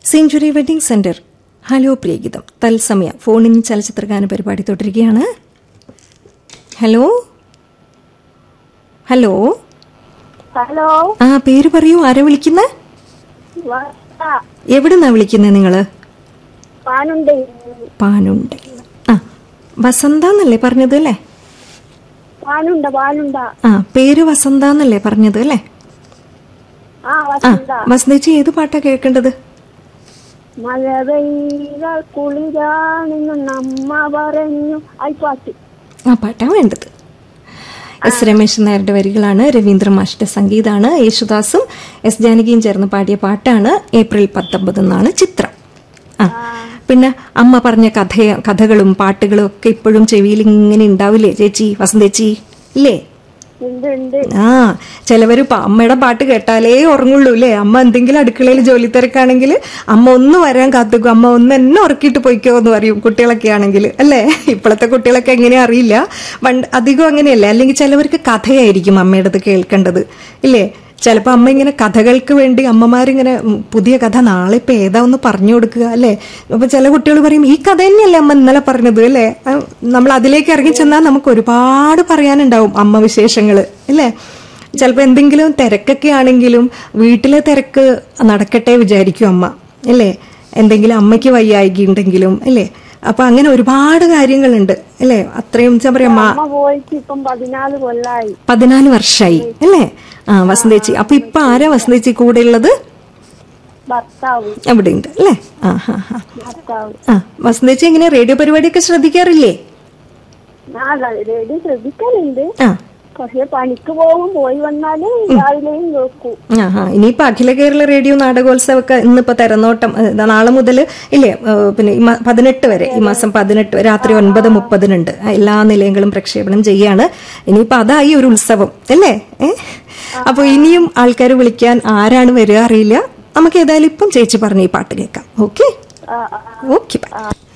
Century wedding centre hello പ്രിയഗീതം തത്സമയ ഫോണിൻ ചലച്ചിത്രഗാന പരിപാടി തുടരുകയാണ് ഹലോ ഹലോ ഹലോ ആ പേര് പറയൂ ആരാ വിളിക്കുന്ന വസന്ത. എവിടുന്നാ വിളിക്കുന്നത് നിങ്ങള് പാനുണ്ട് പാനുണ്ട് ആ വസന്ത എന്നല്ലേ പറഞ്ഞത് അല്ലേ പാനുണ്ട പാനുണ്ട ആ പേര് വസന്ത എന്നല്ലേ പറഞ്ഞത് അല്ലേ ആ ആ വസന്ത വസന്തേച്ചി ഏത് പാട്ടാ കേൾക്കേണ്ടത് മഴ പെയ്ത കുളിരാണെന്ന് നമ്മ പറഞ്ഞു ആയിപ്പാട്ട് ആ പാട്ടാ വേണ്ടത് എസ് രമേശൻ നായരുടെ വരികളാണ് രവീന്ദ്ര മാഷിന്റെ സംഗീതമാണ് യേശുദാസും എസ് ജാനകിയും ചേർന്ന് പാടിയ പാട്ടാണ് ഏപ്രിൽ പത്തൊമ്പത് എന്നാണ് ചിത്രം ആ പിന്നെ അമ്മ പറഞ്ഞ കഥ കഥകളും പാട്ടുകളും ഒക്കെ ഇപ്പോഴും ചെവിയിൽ ഇങ്ങനെ ഉണ്ടാവില്ലേ ചേച്ചി വസന്തേച്ചി ഇല്ലേ ഉണ്ട് ഉണ്ട് ആ ചിലവര് പ- അമ്മയുടെ പാട്ട് കേട്ടാലേ ഉറങ്ങുള്ളൂ അല്ലേ അമ്മ എന്തെങ്കിലും അടുക്കളയിൽ ജോലി തിരക്കാണെങ്കിൽ അമ്മ ഒന്ന് വരാൻ കാത്തുക്കും അമ്മ ഒന്ന് എന്നെ ഉറക്കിയിട്ട് പോയിക്കോ എന്ന് പറയും കുട്ടികളൊക്കെ ആണെങ്കിൽ അല്ലേ ഇപ്പോഴത്തെ കുട്ടികളൊക്കെ എങ്ങനെയാ അറിയില്ല പണ്ട് അധികം അങ്ങനെയല്ലേ അല്ലെങ്കിൽ ചിലവർക്ക് കഥയായിരിക്കും അമ്മയുടേത് കേൾക്കേണ്ടത് ഇല്ലേ ചിലപ്പോൾ അമ്മ ഇങ്ങനെ കഥകൾക്ക് വേണ്ടി അമ്മമാരിങ്ങനെ ഉം, പുതിയ കഥ നാളെ ഇപ്പൊ ഏതാ ഒന്ന് പറഞ്ഞു കൊടുക്കുക അല്ലേ അപ്പൊ ചില കുട്ടികൾ പറയും ഈ കഥ തന്നെയല്ലേ അമ്മ ഇന്നലെ പറഞ്ഞത് അല്ലേ ആ, നമ്മൾ അതിലേക്ക് ഇറങ്ങി ചെന്നാൽ നമുക്ക് ഒരുപാട് പറയാനുണ്ടാവും അമ്മ വിശേഷങ്ങള് അല്ലേ ചിലപ്പോൾ എന്തെങ്കിലും തിരക്കൊക്കെ ആണെങ്കിലും വീട്ടിലെ തിരക്ക് നടക്കട്ടെ വിചാരിക്കും അമ്മ അല്ലേ എന്തെങ്കിലും അമ്മയ്ക്ക് വയ്യായിക ഉണ്ടെങ്കിലും അല്ലേ അപ്പൊ അങ്ങനെ ഒരുപാട് കാര്യങ്ങളുണ്ട് അല്ലേ അത്രയും എന്താ പറയാ മാ- അമ്മ പോയിട്ട് ഇപ്പം പതിനാല് കൊല്ലായി പതിനാല് വർഷമായി അല്ലേ ആ വസന്തേച്ചി അപ്പൊ ഇപ്പൊ ആരാ വസന്തേച്ചി കൂടെ ഉള്ളത് ഭർത്താവ് അവിടെ ഉണ്ട് അല്ലേ ആ ഹാ ഹാ ഭർത്താവ് ആ വസന്തേച്ചി എങ്ങനെ റേഡിയോ പരിപാടിയൊക്കെ ശ്രദ്ധിക്കാറില്ലേ ഞാൻ റെഡി ശ്രദ്ധിക്കലുണ്ട് ആ പക്ഷെ പണിക്ക് പോകും പോയി വന്നാല് രാവിലെയും നോക്കും ആ ഹാ ഇനിയിപ്പോ അഖില കേരള റേഡിയോ നാടകോത്സവമൊക്കെ ഇന്നിപ്പോ തെരനോട്ടം ഏ, ദാ നാളെ മുതൽ ഇല്ലേ ഏ, പിന്നെ ഈ മ- പതിനെട്ട് വരെ ഈ മാസം പതിനെട്ട് വരെ രാത്രി ഒൻപത് മുപ്പതിനുണ്ട് ആ, എല്ലാ നിലയങ്ങളും പ്രക്ഷേപണം ചെയ്യാണ് ഇനിയിപ്പോ അതായി ഒരു ഉത്സവം അല്ലേ ഏ അപ്പൊ ഇനിയും ആൾക്കാർ വിളിക്കാൻ ആരാണ് വരിക അറിയില്ല നമുക്ക് ഏതായാലും ഇപ്പം ചേച്ചി പറഞ്ഞ ഈ പാട്ട് കേൾക്കാം ഓക്കെ ആ ആ ഓക്കെ ബൈ